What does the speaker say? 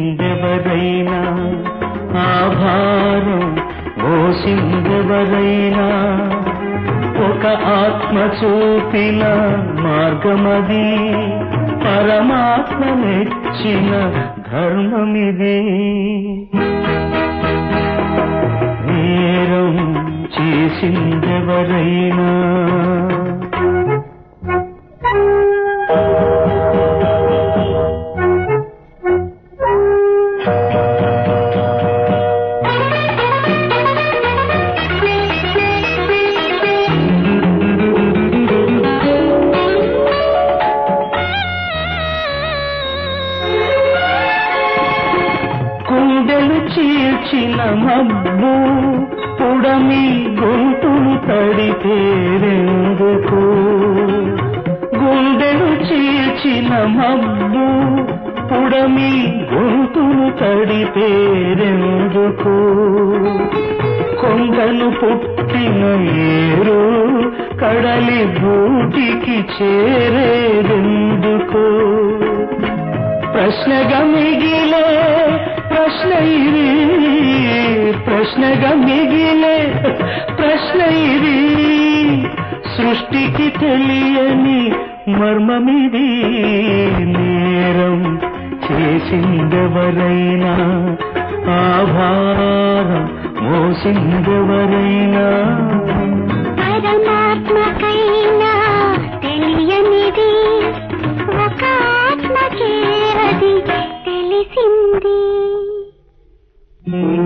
చేసిందెవరైనా ఆ భారం మోసిందెవరైనా ఒక ఆత్మ చూపిన మార్గమది పరమాత్మ మెచ్చిన ధర్మమిది నేరం చేసిందెవరైనా కుండెలు చీల్చిన మబ్బు పుడమి గొంతులు తడిపేరెందుకు గుండెలు చీల్చిన మబ్బు పుడమి గొంతులు తడిపేరెందుకు కొండలు పుట్టిన ఏరు కడలి బూటికి చేరేదెందుకు ప్రశ్నగా మిగిలే ప్రశ్న ఇది ప్రశ్నగా మిగిలే ప్రశ్న ఇది సృష్టికి తెలియని మర్మమిది నేరం చేసిందెవరైనా ఆభారం మోసిందెవరైనా పరమాత్మకైనా తెలియనిది ఒక ఆత్మకే అది తెలిసింది